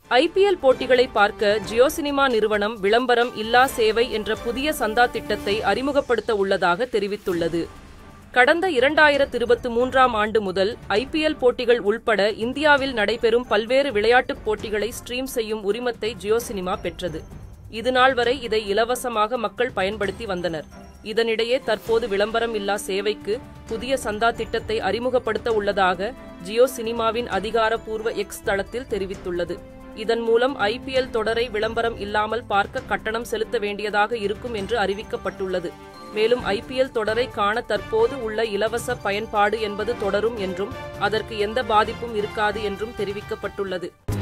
IPL போட்டிகளை பார்க்க Jio cinema நிறுவனம் விளம்பரம் இல்லா சேவை என்ற புதிய சந்தா திட்டத்தை அறிமுகப்படுத்த உள்ளதாக தெரிவித்துள்ளது கடந்த இரண்டாயிரத்து இருபத்தி மூன்றாம் ஆண்டு முதல் ஐபிஎல் போட்டிகள் உள்பட இந்தியாவில் நடைபெறும் பல்வேறு விளையாட்டுப் போட்டிகளை ஸ்ட்ரீம் செய்யும் உரிமத்தை ஜியோ சினிமா பெற்றது இதுநாள் வரை இதை இலவசமாக மக்கள் பயன்படுத்தி வந்தனர் இதனிடையே தற்போது விளம்பரம் இல்லா சேவைக்கு புதிய சந்தா திட்டத்தை அறிமுகப்படுத்த உள்ளதாக ஜியோ சினிமாவின் அதிகாரப்பூர்வ எக்ஸ் தளத்தில் தெரிவித்துள்ளது இதன் மூலம் ஐபிஎல் தொடரை விளம்பரம் இல்லாமல் பார்க்க கட்டணம் செலுத்த வேண்டியதாக இருக்கும் என்று அறிவிக்கப்பட்டுள்ளது மேலும் ஐபிஎல் தொடரை காண தற்போது உள்ள இலவச பயன்பாடு என்பது தொடரும் என்றும் அதற்கு எந்த பாதிப்பும் இருக்காது என்றும் தெரிவிக்கப்பட்டுள்ளது